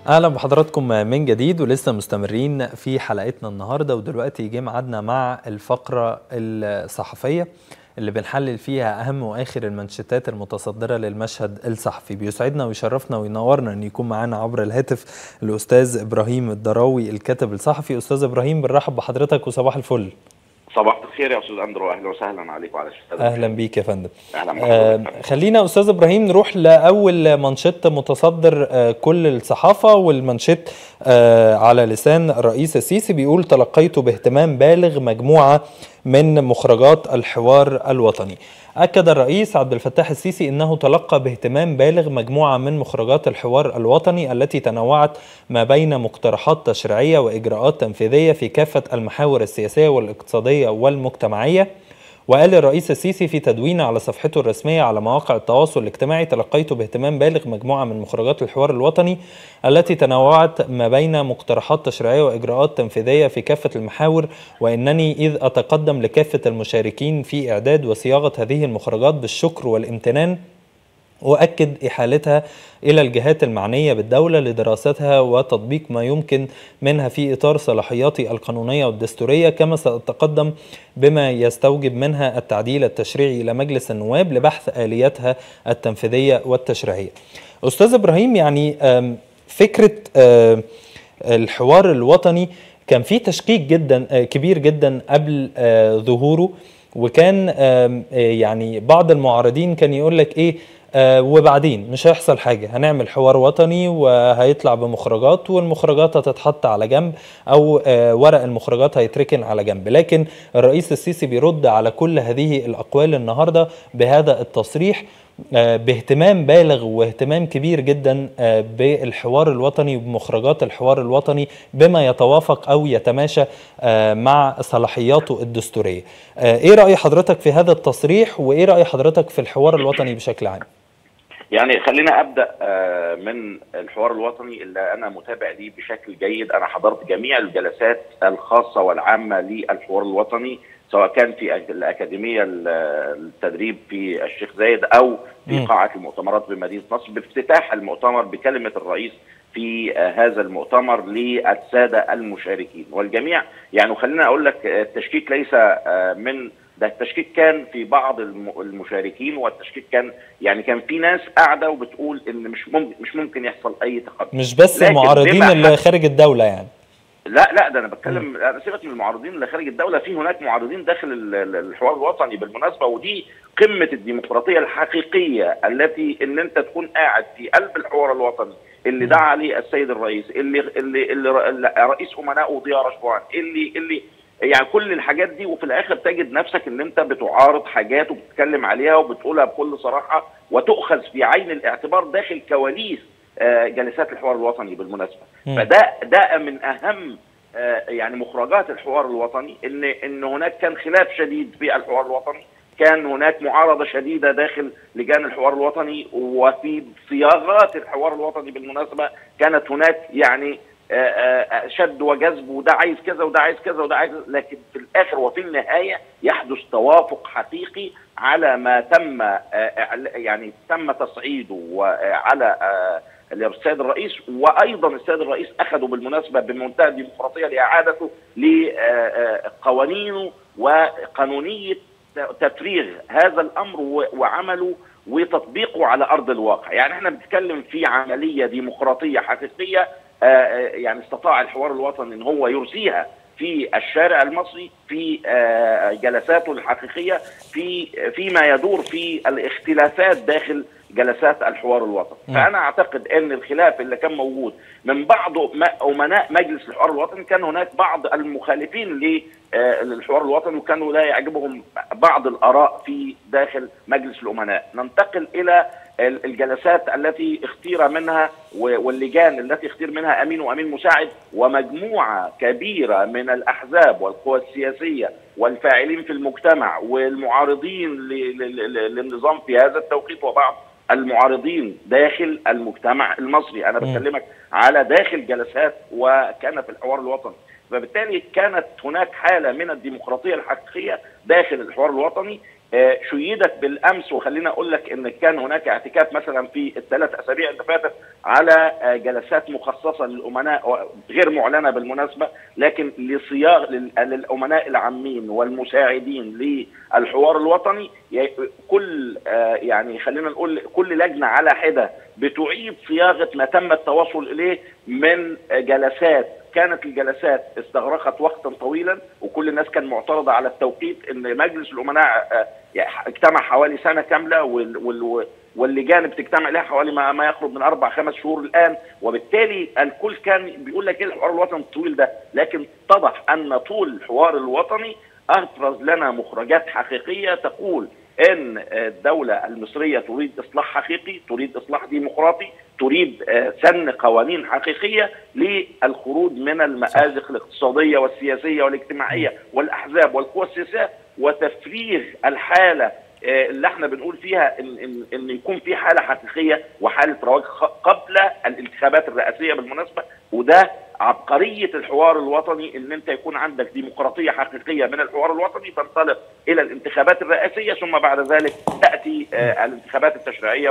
اهلا بحضراتكم من جديد ولسه مستمرين في حلقتنا النهارده ودلوقتي جه ميعادنا مع الفقره الصحفيه اللي بنحلل فيها اهم واخر المنشطات المتصدره للمشهد الصحفي بيسعدنا ويشرفنا وينورنا ان يكون معانا عبر الهاتف الاستاذ ابراهيم الدراوي الكاتب الصحفي استاذ ابراهيم بنرحب بحضرتك وصباح الفل صباح الخير يا استاذ اندرو اهلا وسهلا عليك وعلى الشباب اهلا بيك يا فندم اهلا آه خلينا استاذ ابراهيم نروح لاول منشط متصدر آه كل الصحافه والمنشط آه على لسان الرئيس السيسي بيقول تلقيت باهتمام بالغ مجموعه من مخرجات الحوار الوطني أكد الرئيس عبد الفتاح السيسي أنه تلقى باهتمام بالغ مجموعة من مخرجات الحوار الوطني التي تنوعت ما بين مقترحات تشريعية وإجراءات تنفيذية في كافة المحاور السياسية والاقتصادية والمجتمعية وقال الرئيس السيسي في تدوين على صفحته الرسمية على مواقع التواصل الاجتماعي تلقيت باهتمام بالغ مجموعة من مخرجات الحوار الوطني التي تنوعت ما بين مقترحات تشريعية وإجراءات تنفيذية في كافة المحاور وإنني إذ أتقدم لكافة المشاركين في إعداد وصياغة هذه المخرجات بالشكر والامتنان وأكد إحالتها إلى الجهات المعنية بالدولة لدراستها وتطبيق ما يمكن منها في إطار صلاحياتي القانونية والدستورية كما سأتقدم بما يستوجب منها التعديل التشريعي إلى مجلس النواب لبحث آلياتها التنفيذية والتشريعية أستاذ إبراهيم يعني فكرة الحوار الوطني كان في تشكيك جدا كبير جدا قبل ظهوره وكان يعني بعض المعارضين كان يقول لك ايه آه وبعدين مش هيحصل حاجة هنعمل حوار وطني وهيطلع بمخرجات والمخرجات هتتحط على جنب أو آه ورق المخرجات هيتركن على جنب لكن الرئيس السيسي بيرد على كل هذه الأقوال النهاردة بهذا التصريح آه باهتمام بالغ واهتمام كبير جدا بالحوار الوطني وبمخرجات الحوار الوطني بما يتوافق أو يتماشى مع صلاحياته الدستورية إيه رأي حضرتك في هذا التصريح وإيه رأي حضرتك في الحوار الوطني بشكل عام؟ يعني خلينا ابدا من الحوار الوطني اللي انا متابع ليه بشكل جيد انا حضرت جميع الجلسات الخاصه والعامه للحوار الوطني سواء كان في الاكاديميه التدريب في الشيخ زايد او في قاعه المؤتمرات بمدينه نصر بافتتاح المؤتمر بكلمه الرئيس في هذا المؤتمر للساده المشاركين والجميع يعني خلينا اقول لك التشكيك ليس من ده التشكيك كان في بعض المشاركين والتشكيك كان يعني كان في ناس قاعده وبتقول ان مش ممكن مش ممكن يحصل اي تقدم مش بس المعارضين اللي خارج الدوله يعني لا لا ده انا بتكلم انا سيبك من المعارضين اللي خارج الدوله في هناك معارضين داخل الحوار الوطني بالمناسبه ودي قمه الديمقراطيه الحقيقيه التي ان انت تكون قاعد في قلب الحوار الوطني اللي دعا عليه السيد الرئيس اللي اللي, اللي رئيس امنائه ضياء رشوان اللي اللي يعني كل الحاجات دي وفي الاخر تجد نفسك ان انت بتعارض حاجات وبتتكلم عليها وبتقولها بكل صراحه وتؤخذ في عين الاعتبار داخل كواليس جلسات الحوار الوطني بالمناسبه م. فده ده من اهم يعني مخرجات الحوار الوطني ان ان هناك كان خلاف شديد في الحوار الوطني كان هناك معارضه شديده داخل لجان الحوار الوطني وفي صياغات الحوار الوطني بالمناسبه كانت هناك يعني شد وجذب وده عايز كذا وده عايز كذا وده عايز لكن في الاخر وفي النهايه يحدث توافق حقيقي على ما تم يعني تم تصعيده على السيد الرئيس وايضا السيد الرئيس اخذوا بالمناسبه بمنتهى الديمقراطيه لاعادته لقوانينه وقانونيه تفريغ هذا الامر وعمله وتطبيقه على ارض الواقع، يعني احنا بنتكلم في عمليه ديمقراطيه حقيقيه يعني استطاع الحوار الوطني ان هو يرسيها في الشارع المصري في جلساته الحقيقيه في فيما يدور في الاختلافات داخل جلسات الحوار الوطني فانا اعتقد ان الخلاف اللي كان موجود من بعض امناء مجلس الحوار الوطني كان هناك بعض المخالفين للحوار الوطني وكانوا لا يعجبهم بعض الاراء في داخل مجلس الامناء ننتقل الى الجلسات التي اختير منها واللجان التي اختير منها امين وامين مساعد ومجموعه كبيره من الاحزاب والقوى السياسيه والفاعلين في المجتمع والمعارضين للنظام في هذا التوقيت وبعض المعارضين داخل المجتمع المصري انا بكلمك على داخل جلسات وكان في الحوار الوطني فبالتالي كانت هناك حاله من الديمقراطيه الحقيقيه داخل الحوار الوطني شيدت بالامس وخلينا اقول لك ان كان هناك اعتكاف مثلا في الثلاث اسابيع اللي فاتت على جلسات مخصصه للامناء غير معلنه بالمناسبه لكن لصياغ للامناء العامين والمساعدين للحوار الوطني كل يعني خلينا نقول كل لجنه على حده بتعيد صياغه ما تم التوصل اليه من جلسات كانت الجلسات استغرقت وقتا طويلا وكل الناس كان معترضه على التوقيت ان مجلس الامناء اجتمع حوالي سنه كامله واللجان بتجتمع لها حوالي ما, ما يقرب من اربع خمس شهور الان وبالتالي الكل كان بيقول لك ايه الحوار الوطني الطويل ده لكن اتضح ان طول الحوار الوطني افرز لنا مخرجات حقيقيه تقول ان الدوله المصريه تريد اصلاح حقيقي، تريد اصلاح ديمقراطي، تريد سن قوانين حقيقيه للخروج من المآزق الاقتصاديه والسياسيه والاجتماعيه والاحزاب والقوى السياسيه وتفريغ الحاله اللي احنا بنقول فيها ان ان, إن يكون في حاله حقيقيه وحاله رواج قبل الانتخابات الرئاسيه بالمناسبه وده عبقريه الحوار الوطني ان انت يكون عندك ديمقراطيه حقيقيه من الحوار الوطني تنطلق الى الانتخابات الرئاسيه ثم بعد ذلك تاتي آه الانتخابات التشريعيه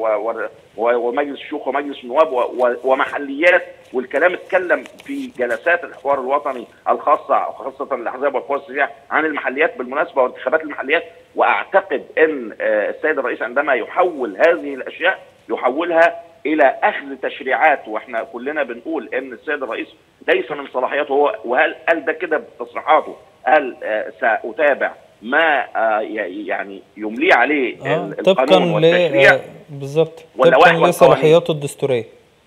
ومجلس الشيوخ ومجلس النواب ومحليات والكلام اتكلم في جلسات الحوار الوطني الخاصه خاصه الاحزاب والقوى السياسيه عن المحليات بالمناسبه وانتخابات المحليات واعتقد ان آه السيد الرئيس عندما يحول هذه الاشياء يحولها الى اخذ تشريعات واحنا كلنا بنقول ان السيد الرئيس ليس من صلاحياته هو وهل قال ده كده بتصريحاته قال آه ساتابع ما آه يعني يملي عليه آه القانون والتشريع آه بالظبط طبقا لصلاحياته الدستوريه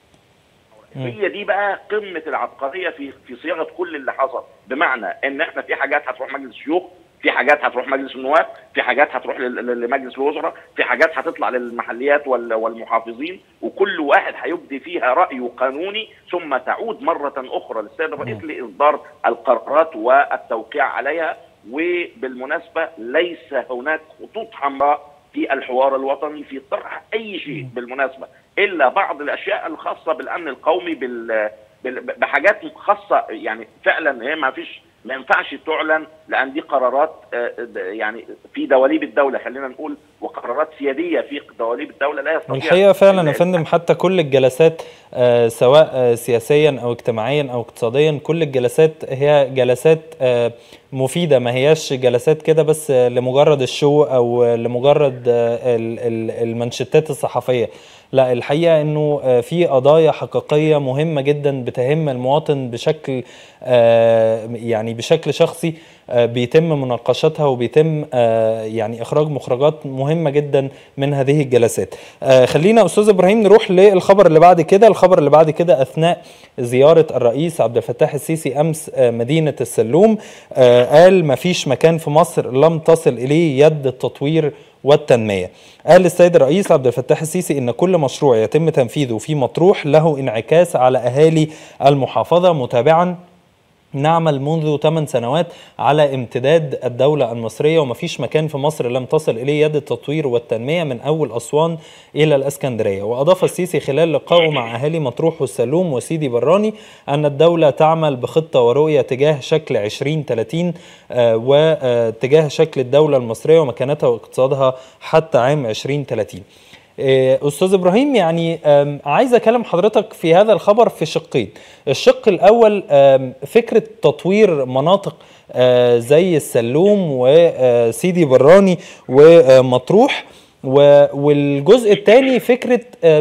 هي دي بقى قمه العبقريه في في صياغه كل اللي حصل بمعنى ان احنا في حاجات هتروح مجلس الشيوخ في حاجات هتروح مجلس النواب في حاجات هتروح لمجلس الوزراء في حاجات هتطلع للمحليات والمحافظين وكل واحد هيبدي فيها رايه قانوني ثم تعود مره اخرى للسيد الرئيس لاصدار القرارات والتوقيع عليها وبالمناسبه ليس هناك خطوط حمراء في الحوار الوطني في طرح اي شيء بالمناسبه الا بعض الاشياء الخاصه بالامن القومي بال بحاجات خاصه يعني فعلا هي ما فيش ما ينفعش تعلن لان دي قرارات يعني في دواليب الدوله خلينا نقول وقرارات سياديه في دواليب الدوله لا يستطيع الحقيقه فعلا يا فندم حتى كل الجلسات آه سواء آه سياسيا او اجتماعيا او اقتصاديا كل الجلسات هي جلسات آه مفيده ما هياش جلسات كده بس لمجرد الشو او لمجرد المنشطات الصحفيه لا الحقيقه انه في قضايا حقيقيه مهمه جدا بتهم المواطن بشكل يعني بشكل شخصي بيتم مناقشتها وبيتم يعني اخراج مخرجات مهمه جدا من هذه الجلسات خلينا استاذ ابراهيم نروح للخبر اللي بعد كده الخبر اللي بعد كده اثناء زياره الرئيس عبد الفتاح السيسي امس مدينه السلوم قال ما فيش مكان في مصر لم تصل اليه يد التطوير والتنميه. قال السيد الرئيس عبد الفتاح السيسي ان كل مشروع يتم تنفيذه في مطروح له انعكاس على اهالي المحافظه متابعا نعمل منذ 8 سنوات على امتداد الدولة المصرية ومفيش مكان في مصر لم تصل إليه يد التطوير والتنمية من أول أسوان إلى الأسكندرية وأضاف السيسي خلال لقائه مع أهالي مطروح والسلوم وسيدي براني أن الدولة تعمل بخطة ورؤية تجاه شكل 2030 آه وتجاه شكل الدولة المصرية ومكانتها واقتصادها حتى عام 2030 استاذ ابراهيم يعني عايز اكلم حضرتك في هذا الخبر في شقين الشق الاول فكره تطوير مناطق زي السلوم وسيدي براني ومطروح والجزء الملقات فكره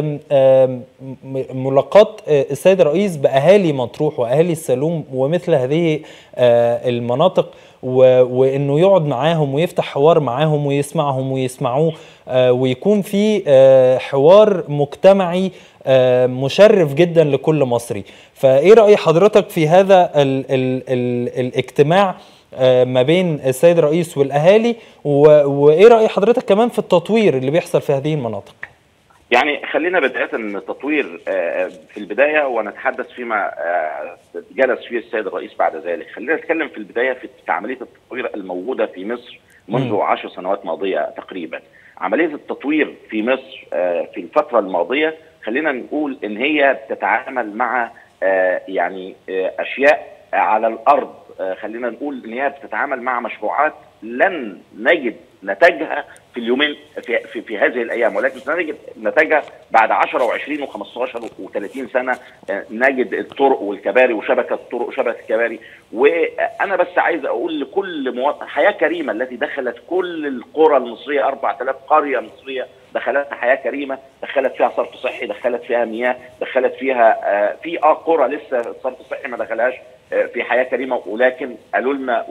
ملاقات السيد الرئيس باهالي مطروح واهالي السلوم ومثل هذه المناطق وانه يقعد معاهم ويفتح حوار معاهم ويسمعهم ويسمعوه ويكون في حوار مجتمعي مشرف جدا لكل مصري فايه راي حضرتك في هذا ال ال ال الاجتماع ما بين السيد الرئيس والاهالي وايه راي حضرتك كمان في التطوير اللي بيحصل في هذه المناطق يعني خلينا بدايه التطوير في البدايه ونتحدث فيما جلس فيه السيد الرئيس بعد ذلك خلينا نتكلم في البدايه في عمليه التطوير الموجوده في مصر منذ عشر سنوات ماضيه تقريبا عمليه التطوير في مصر في الفتره الماضيه خلينا نقول ان هي بتتعامل مع يعني اشياء على الارض خلينا نقول ان هي بتتعامل مع مشروعات لن نجد نتاجها في اليومين في, في, في هذه الايام ولكن سنجد نتاجها بعد 10 و20 و15 و30 سنه نجد الطرق والكباري وشبكه الطرق وشبكه الكباري وانا بس عايز اقول لكل مواطن حياه كريمه التي دخلت كل القرى المصريه 4000 قريه مصريه دخلتها حياه كريمه دخلت فيها صرف صحي دخلت فيها مياه دخلت فيها آه في اه قرى لسه الصرف الصحي ما دخلهاش آه في حياه كريمه ولكن قالوا لنا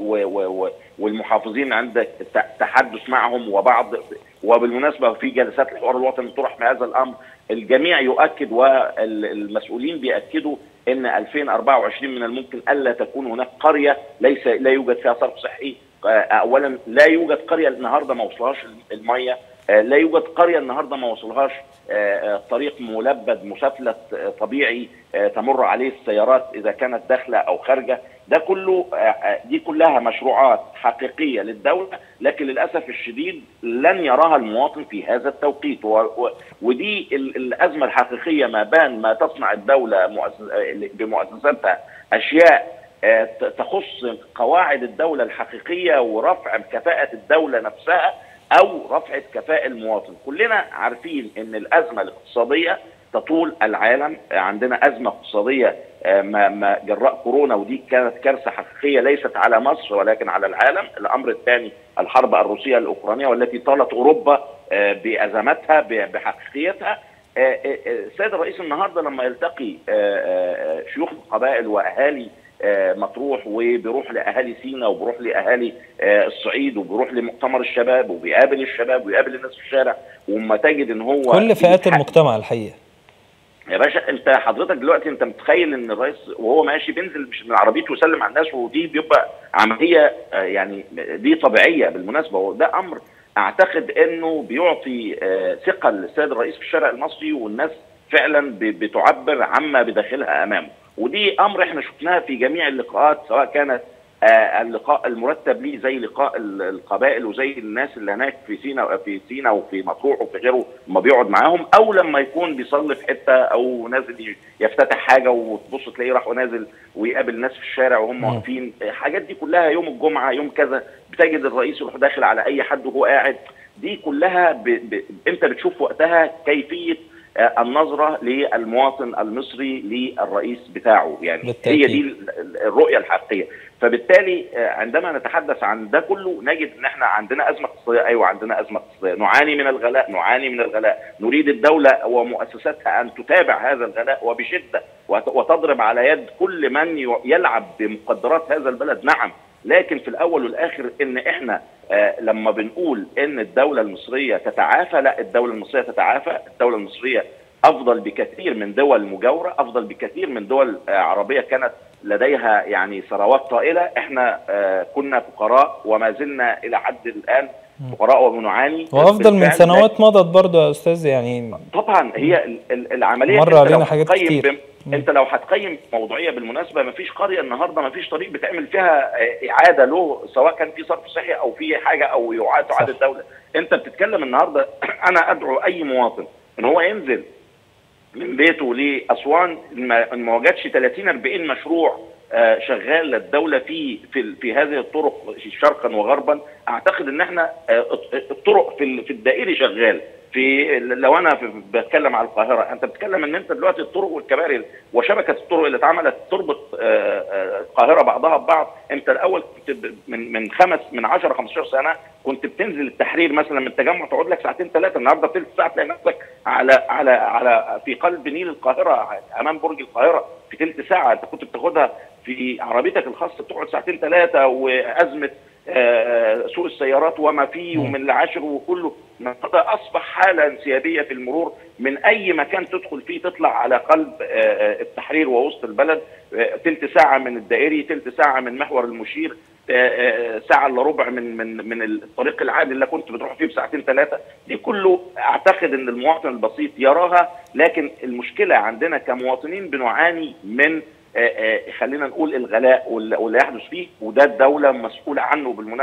والمحافظين عند تحدث معهم وبعض وبالمناسبه في جلسات الحوار الوطني طرح في هذا الامر الجميع يؤكد والمسؤولين بياكدوا ان 2024 من الممكن الا تكون هناك قريه ليس لا يوجد فيها صرف صحي اولا لا يوجد قريه النهارده ما وصلهاش الميه لا يوجد قريه النهارده ما وصلهاش طريق ملبد مسفلت طبيعي تمر عليه السيارات اذا كانت داخله او خارجه ده كله دي كلها مشروعات حقيقيه للدوله لكن للاسف الشديد لن يراها المواطن في هذا التوقيت ودي الازمه الحقيقيه ما بان ما تصنع الدوله بمؤسساتها اشياء تخص قواعد الدوله الحقيقيه ورفع كفاءه الدوله نفسها او رفع كفاءه المواطن كلنا عارفين ان الازمه الاقتصاديه تطول العالم عندنا ازمه اقتصاديه ما جراء كورونا ودي كانت كارثه حقيقيه ليست على مصر ولكن على العالم الامر الثاني الحرب الروسيه الاوكرانيه والتي طالت اوروبا بازماتها بحقيقيتها السيد الرئيس النهارده لما يلتقي شيوخ القبائل واهالي مطروح وبيروح لاهالي سينا وبيروح لاهالي الصعيد وبيروح لمؤتمر الشباب وبيقابل الشباب ويقابل الناس في الشارع وما تجد ان هو كل فئات المجتمع الحقيقه يا باشا انت حضرتك دلوقتي انت متخيل ان الرئيس وهو ماشي بينزل مش من عربيته ويسلم على الناس ودي بيبقى عمليه يعني دي طبيعيه بالمناسبه وده امر اعتقد انه بيعطي ثقه للسيد الرئيس في الشارع المصري والناس فعلا بتعبر عما بداخلها امامه ودي امر احنا شفناه في جميع اللقاءات سواء كانت آه اللقاء المرتب ليه زي لقاء القبائل وزي الناس اللي هناك في سينا في سينا وفي مطروح وفي غيره لما بيقعد معاهم او لما يكون بيصلي في حته او نازل يفتتح حاجه وتبص تلاقيه راح ونازل ويقابل ناس في الشارع وهم واقفين الحاجات دي كلها يوم الجمعه يوم كذا بتجد الرئيس يروح داخل على اي حد وهو قاعد دي كلها ب... ب... انت بتشوف وقتها كيفيه النظره للمواطن المصري للرئيس بتاعه يعني بالتأكيد. هي دي الرؤيه الحقيقيه فبالتالي عندما نتحدث عن ده كله نجد ان احنا عندنا ازمه اقتصاديه ايوه عندنا ازمه اقتصاديه نعاني من الغلاء نعاني من الغلاء نريد الدوله ومؤسساتها ان تتابع هذا الغلاء وبشده وتضرب على يد كل من يلعب بمقدرات هذا البلد نعم لكن في الاول والاخر ان احنا آه لما بنقول ان الدوله المصريه تتعافى لا الدوله المصريه تتعافى الدوله المصريه افضل بكثير من دول مجاوره افضل بكثير من دول آه عربيه كانت لديها يعني ثروات طائله احنا آه كنا فقراء وما زلنا الى حد الان فقراء وبنعاني وافضل من سنوات مضت برضه يا استاذ يعني طبعا هي العمليه مر علينا حاجات كتير انت لو هتقيم موضوعيه بالمناسبه ما فيش قريه النهارده ما فيش طريق بتعمل فيها اعاده له سواء كان في صرف صحي او في حاجه او يعاد تعاد الدوله انت بتتكلم النهارده انا ادعو اي مواطن ان هو ينزل من بيته لاسوان ما وجدش 30 40 مشروع شغال للدوله في في في هذه الطرق شرقا وغربا اعتقد ان احنا الطرق في في الدائري شغال في لو انا بتكلم على القاهره انت بتتكلم ان انت دلوقتي الطرق والكباري وشبكه الطرق اللي اتعملت تربط القاهره بعضها ببعض انت الاول كنت من من خمس من 10 15 سنه كنت بتنزل التحرير مثلا من التجمع تقعد لك ساعتين ثلاثه النهارده ثلث ساعه تلاقي نفسك على على على في قلب نيل القاهره امام برج القاهره في ثلث ساعه انت كنت بتاخدها في عربيتك الخاصه بتقعد ساعتين ثلاثه وازمه سوق السيارات وما فيه ومن العاشر وكله النهارده اصبح حاله انسيابيه في المرور من اي مكان تدخل فيه تطلع على قلب التحرير ووسط البلد ثلث ساعه من الدائري ثلث ساعه من محور المشير ساعه الا ربع من من من الطريق العادي اللي كنت بتروح فيه بساعتين ثلاثه دي كله اعتقد ان المواطن البسيط يراها لكن المشكله عندنا كمواطنين بنعاني من خلينا نقول الغلاء واللي يحدث فيه وده الدوله مسؤوله عنه بالمناسبه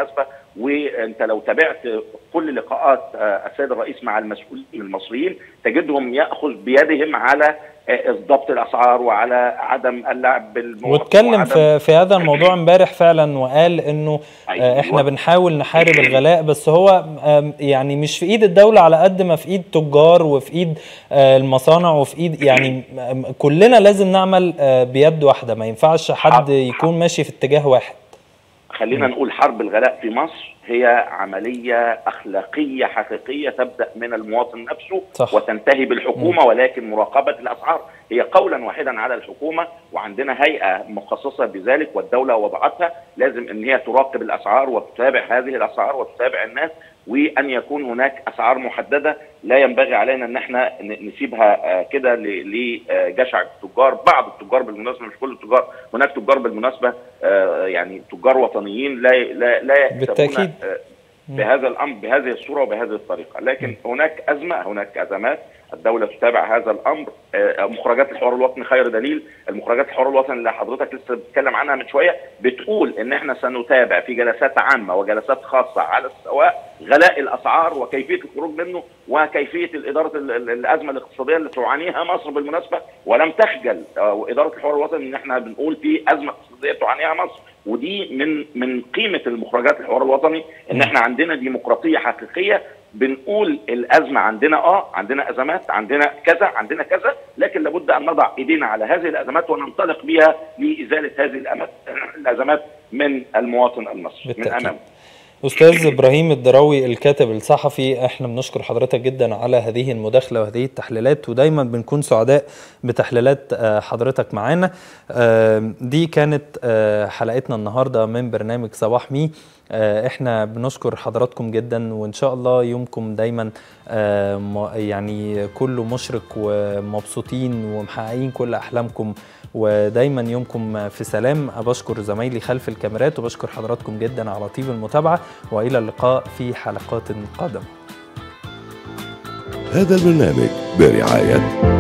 وانت لو تابعت كل لقاءات السيد الرئيس مع المسؤولين المصريين تجدهم ياخذ بيدهم على ضبط الاسعار وعلى عدم اللعب بالمواطن واتكلم في في هذا الموضوع امبارح فعلا وقال انه أيوة. احنا بنحاول نحارب الغلاء بس هو يعني مش في ايد الدوله على قد ما في ايد تجار وفي ايد المصانع وفي ايد يعني كلنا لازم نعمل بيد واحده ما ينفعش حد يكون ماشي في اتجاه واحد خلينا نقول حرب الغلاء في مصر هي عملية أخلاقية حقيقية تبدأ من المواطن نفسه صح. وتنتهي بالحكومة ولكن مراقبة الأسعار هي قولا واحدا على الحكومة وعندنا هيئة مخصصة بذلك والدولة وضعتها لازم أن هي تراقب الأسعار وتتابع هذه الأسعار وتتابع الناس وان يكون هناك اسعار محدده لا ينبغي علينا ان احنا نسيبها كده لجشع التجار بعض التجار بالمناسبه مش كل التجار هناك تجار بالمناسبه يعني تجار وطنيين لا لا لا بالتاكيد بهذا الامر بهذه الصوره وبهذه الطريقه لكن هناك ازمه هناك ازمات الدولة تتابع هذا الأمر مخرجات الحوار الوطني خير دليل المخرجات الحوار الوطني اللي حضرتك لسه بتتكلم عنها من شوية بتقول إن إحنا سنتابع في جلسات عامة وجلسات خاصة على السواء غلاء الأسعار وكيفية الخروج منه وكيفية إدارة الأزمة الاقتصادية اللي تعانيها مصر بالمناسبة ولم تخجل إدارة الحوار الوطني إن إحنا بنقول في أزمة اقتصادية تعانيها مصر ودي من من قيمة المخرجات الحوار الوطني إن إحنا عندنا ديمقراطية حقيقية بنقول الازمه عندنا اه عندنا ازمات عندنا كذا عندنا كذا لكن لابد ان نضع ايدينا على هذه الازمات وننطلق بها لازاله هذه الازمات من المواطن المصري بالتأكيد. من امامه استاذ ابراهيم الدراوي الكاتب الصحفي احنا بنشكر حضرتك جدا على هذه المداخله وهذه التحليلات ودايما بنكون سعداء بتحليلات حضرتك معانا دي كانت حلقتنا النهارده من برنامج صباح مي احنا بنشكر حضراتكم جدا وان شاء الله يومكم دايما يعني كله مشرق ومبسوطين ومحققين كل احلامكم ودايما يومكم في سلام بشكر زمايلي خلف الكاميرات وبشكر حضراتكم جدا على طيب المتابعه والى اللقاء في حلقات قادمه هذا البرنامج برعايه